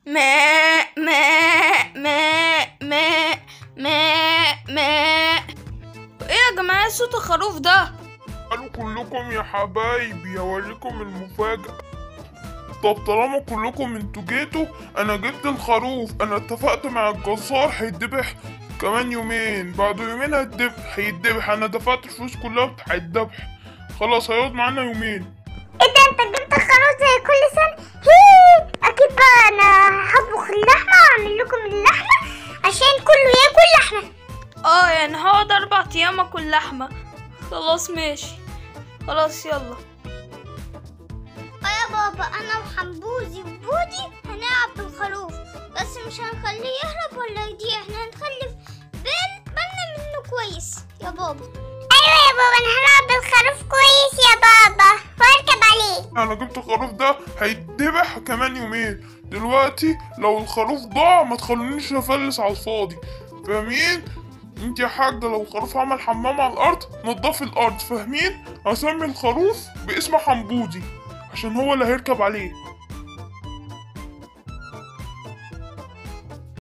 ما ما ما ما ما ما ايه يا جماعة صوت الخروف ده قالوا كلكم يا حبايبي هوريكم المفاجأة طب طالما كلكم انتوا جيتوا انا جبت الخروف انا اتفقت مع الجزار هيتذبح كمان يومين بعد يومين هيتذبح هيتذبح انا دفعت الفلوس كلها بتاع الذبح خلاص هيقعد معانا يومين ايه ده انت جبت خروف زي كل سنة هي اكيد بقى انا هطبخ اللحمة واعمل لكم اللحمة عشان كله ياكل لحمة اه يعني هقعد اربع ايام اكل لحمة خلاص ماشي خلاص يلا اه يا بابا انا وحنبوزي وبودي هنلعب بالخروف بس مش هنخليه يهرب ولا يضيع احنا هنخلي بال بالنا منه كويس يا بابا ايوه يا بابا انا هلعب بالخروف كويس يا بابا واركب عليه انا جبت الخروف ده هيتذبح كمان يومين دلوقتي لو الخروف ضاع ما تخلونيش افلس على الفاضي فاهمين انت يا حاجة لو الخروف عمل حمام على الارض نضفي الارض فاهمين هسمي الخروف باسم حنبوزي عشان هو اللي هيركب عليه